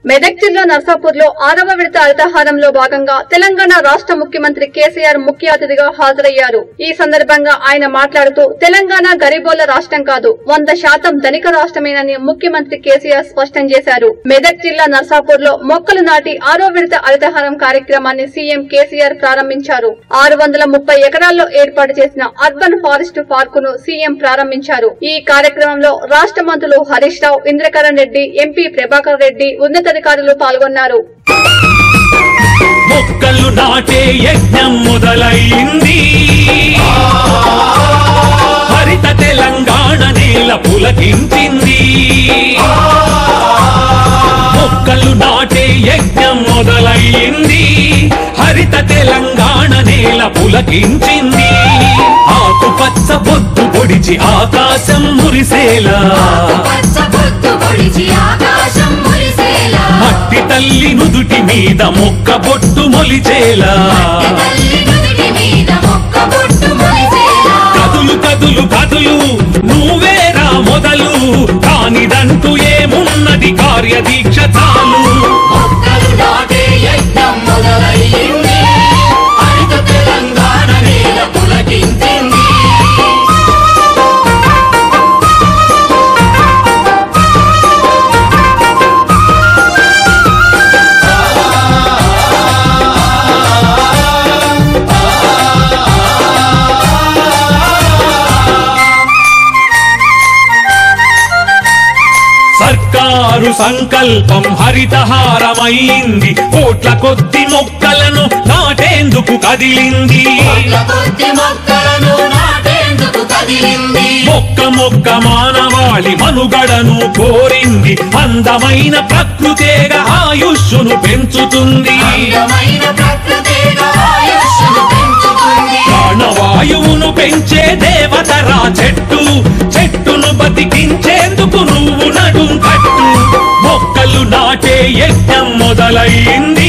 మెదక్ జిల్లా నర్సాపూర్ లో ఆరవ విడత అల్తాహారంలో భాగంగా తెలంగాణ రాష్ట్ర ముఖ్యమంత్రి కేసీఆర్ ముఖ్య అతిథిగా హాజరయ్యారు ఈ సందర్భంగా ఆయన మాట్లాడుతూ తెలంగాణ గరీబోళ్ల రాష్ట్రం కాదు వంద శాతం ధనిక రాష్ట్రమేనని ముఖ్యమంత్రి కేసీఆర్ స్పష్టం చేశారు మెదక్ జిల్లా నర్సాపూర్ లో మొక్కలు నాటి ఆరో విడత అల్తాహారం కార్యక్రమాన్ని సీఎం కేసీఆర్ ప్రారంభించారు ఆరు వందల ముప్పై ఎకరాల్లో ఏర్పాటు చేసిన అర్బన్ ఫారెస్ట్ పార్కు ను సీఎం ప్రారంభించారు ఈ కార్యక్రమంలో రాష్ట్ర మంత్రులు హరీష్ రావు ఇంద్రకరణ్ రెడ్డి ఎంపీ ప్రభాకర్ రెడ్డి ఉన్నతాధికారులు పాల్గొన్నారు మొక్కలు నాటే యజ్ఞం మొదలైంది హరిత తెలంగాణ నేల పులకించింది మొక్కలు నాటే యజ్ఞం మొదలైంది హరిత తెలంగాణ నేల పులకించింది ఆకుపచ్చ పొద్దు పొడిచి ఆకాశం మురిసేలా పచ్చ పొద్దు పొడిచి ఆకాశం మురిసేలా మట్టి తల్లి నుదుటి మీద మొక్క బొట్టు మొలిచేలా తల్లి నుదుటి మీద మొక్క బొట్టు మొలిసేలా కదులు కదులు కదులు నువ్వేరా మొదలు కానిదంటూ ఏమున్నది కార్యదీక్ష చాలు మొక్కలు నాటే యజ్ఞం మొదలయ్యింది హరిత తెలంగాణ నేల పులకించింది సర్కారు సంకల్పం హరితహారమైంది కోట్ల కొద్ది మొక్కలను నాటేందుకు కదిలింది కోట్ల కొద్ది మొక్కలను నాటేందుకు కదిలింది మొక్క మొక్క మానవాళి మనుగడను కోరింది అందమైన ప్రకృతేగా ఆయుష్ను పెంచుతుంది అందమైన ప్రకృతిగా ఆయుష్ను పెంచుతుంది ప్రాణవాయువును పెంచే దేవతరా చెట్టు చెట్టును బతికించేందుకు నువ్వు నడుం కట్టు మొక్కలు నాటే యజ్ఞం మొదలైంది